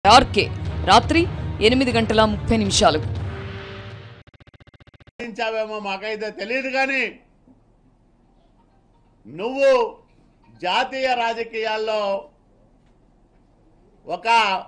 dot RK రాత్రి ఎనిమిది గంటల ముప్పై నిమిషాలు సాధించావేమో మాకైతే తెలియదు కానీ నువ్వు జాతీయ రాజకీయాల్లో ఒక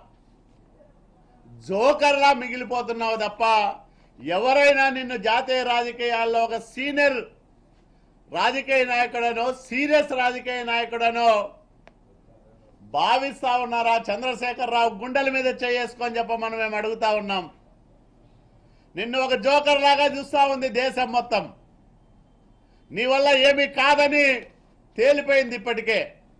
జోకర్లా మిగిలిపోతున్నావు తప్ప ఎవరైనా నిన్ను జాతీయ రాజకీయాల్లో ఒక సీనియర్ రాజకీయ నాయకుడనో సీరియస్ రాజకీయ నాయకుడనో భావిస్తా ఉన్నారా చంద్రశేఖరరావు గుండెల మీద చేసుకొని చెప్ప మనం మేము అడుగుతా ఉన్నాం నిన్ను ఒక జోకర్ లాగా చూస్తా ఉంది దేశం మొత్తం నీ వల్ల ఏమీ కాదని తేలిపోయింది ఇప్పటికే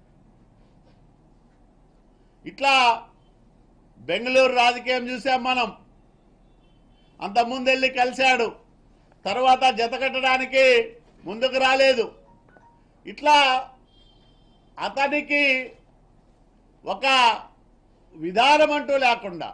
ఇట్లా బెంగళూరు రాజకీయం చూసాం మనం అంతకుముందు వెళ్ళి కలిశాడు తర్వాత జతకట్టడానికి ముందుకు రాలేదు ఇట్లా అతనికి ఒక విధానం అంటూ లేకుండా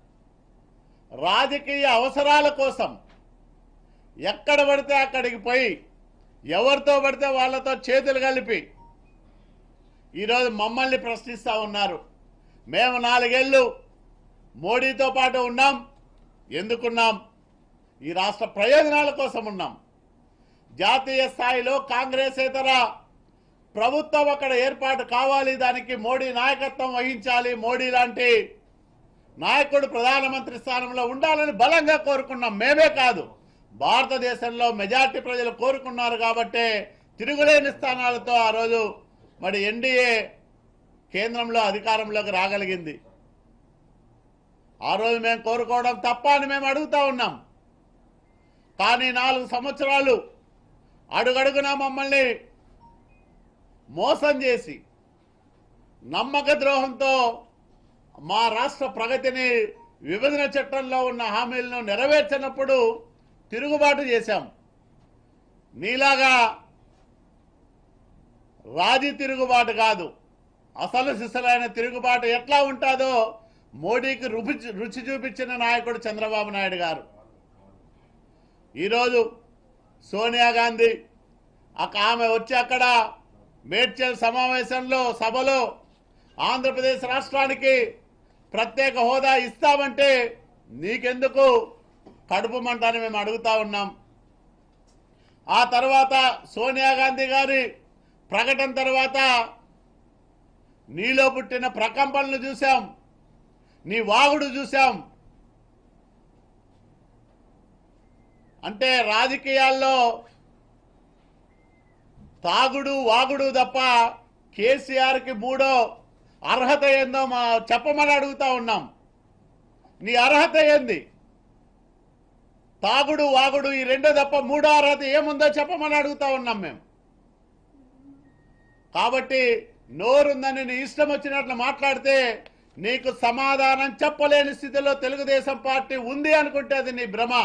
రాజకీయ అవసరాల కోసం ఎక్కడ పడితే అక్కడికి పోయి ఎవరితో పడితే వాళ్ళతో చేతులు కలిపి ఈరోజు మమ్మల్ని ప్రశ్నిస్తూ ఉన్నారు మేము నాలుగేళ్ళు మోడీతో పాటు ఉన్నాం ఎందుకున్నాం ఈ రాష్ట్ర ప్రయోజనాల కోసం ఉన్నాం జాతీయ స్థాయిలో కాంగ్రెస్ ఇతర ప్రభుత్వం అక్కడ ఏర్పాటు కావాలి దానికి మోడీ నాయకత్వం వహించాలి మోడీ లాంటి నాయకుడు ప్రధానమంత్రి స్థానంలో ఉండాలని బలంగా కోరుకున్నాం మేమే కాదు భారతదేశంలో మెజార్టీ ప్రజలు కోరుకున్నారు కాబట్టే తిరుగులేని స్థానాలతో ఆ రోజు మరి ఎన్డీఏ కేంద్రంలో అధికారంలోకి రాగలిగింది ఆ రోజు మేము కోరుకోవడం తప్ప అని మేము అడుగుతా ఉన్నాం కానీ నాలుగు సంవత్సరాలు అడుగడుగునా మమ్మల్ని మోసం చేసి నమ్మక ద్రోహంతో మా రాష్ట్ర ప్రగతిని విభజన చట్టంలో ఉన్న హామీలను నెరవేర్చినప్పుడు తిరుగుబాటు చేశాం నీలాగా రాజీ తిరుగుబాటు కాదు అసలు సిసలైన తిరుగుబాటు ఎట్లా ఉంటుందో మోడీకి రుచి రుచి చూపించిన నాయకుడు చంద్రబాబు నాయుడు గారు ఈరోజు సోనియా గాంధీ అక్క ఆమె వచ్చి అక్కడ మేడ్చల్ సమావేశంలో సభలో ఆంధ్రప్రదేశ్ రాష్ట్రానికి ప్రత్యేక హోదా ఇస్తామంటే నీకెందుకు కడుపు మంట అని మేము అడుగుతా ఉన్నాం ఆ తర్వాత సోనియా గాంధీ గారి ప్రకటన తర్వాత నీలో పుట్టిన ప్రకంపనలు చూశాం నీ వాగుడు చూశాం అంటే రాజకీయాల్లో తాగుడు వాగుడు తప్ప కేసీఆర్కి మూడో అర్హత ఏందో మా చెప్పమని అడుగుతా ఉన్నాం నీ అర్హత ఏంది తాగుడు వాగుడు ఈ రెండో తప్ప మూడో అర్హత ఏముందో చెప్పమని అడుగుతా ఉన్నాం మేము కాబట్టి నోరుందని నీ ఇష్టం వచ్చినట్లు మాట్లాడితే నీకు సమాధానం చెప్పలేని స్థితిలో తెలుగుదేశం పార్టీ ఉంది అనుకుంటే అది నీ భ్రమ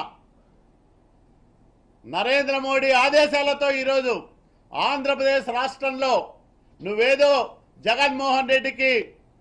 నరేంద్ర మోడీ ఆదేశాలతో ఈరోజు ఆంధ్రప్రదేశ్ రాష్ట్రంలో నువ్వేదో జగన్మోహన్ రెడ్డికి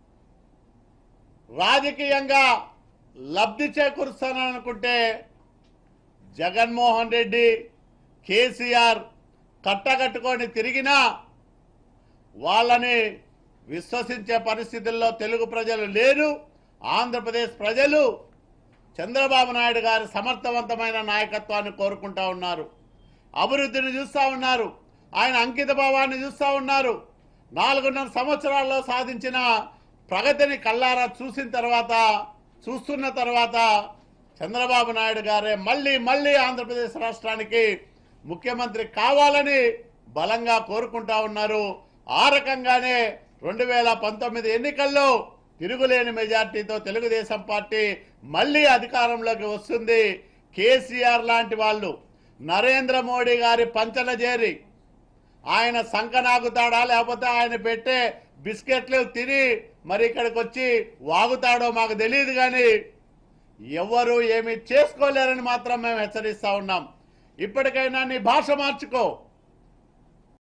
రాజకీయంగా లబ్ధి చేకూరుస్తాననుకుంటే జగన్మోహన్ రెడ్డి కేసీఆర్ కట్టగట్టుకొని తిరిగినా వాళ్ళని విశ్వసించే పరిస్థితుల్లో తెలుగు ప్రజలు లేరు ఆంధ్రప్రదేశ్ ప్రజలు చంద్రబాబు నాయుడు గారి సమర్థవంతమైన నాయకత్వాన్ని కోరుకుంటా ఉన్నారు అభివృద్ధిని చూస్తూ ఉన్నారు ఆయన అంకిత భావాన్ని చూస్తూ ఉన్నారు నాలుగున్నర సంవత్సరాల్లో సాధించిన ప్రగతిని కల్లారా చూసిన తర్వాత చూస్తున్న తర్వాత చంద్రబాబు నాయుడు గారే మళ్ళీ మళ్ళీ ఆంధ్రప్రదేశ్ రాష్ట్రానికి ముఖ్యమంత్రి కావాలని బలంగా కోరుకుంటా ఉన్నారు ఆ రకంగానే రెండు వేల పంతొమ్మిది ఎన్నికల్లో తిరుగులేని మెజార్టీతో తెలుగుదేశం పార్టీ మళ్ళీ అధికారంలోకి వస్తుంది కేసీఆర్ లాంటి వాళ్ళు నరేంద్ర మోడీ గారి పంచన చేరి ఆయన సంకనాగుతాడా లేకపోతే ఆయన పెట్టే బిస్కెట్లు తిని మరి ఇక్కడికి వచ్చి వాగుతాడో మాకు తెలియదు కానీ ఎవ్వరు ఏమి చేసుకోలేరని మాత్రం మేము హెచ్చరిస్తా ఉన్నాం ఇప్పటికైనా నీ భాష మార్చుకో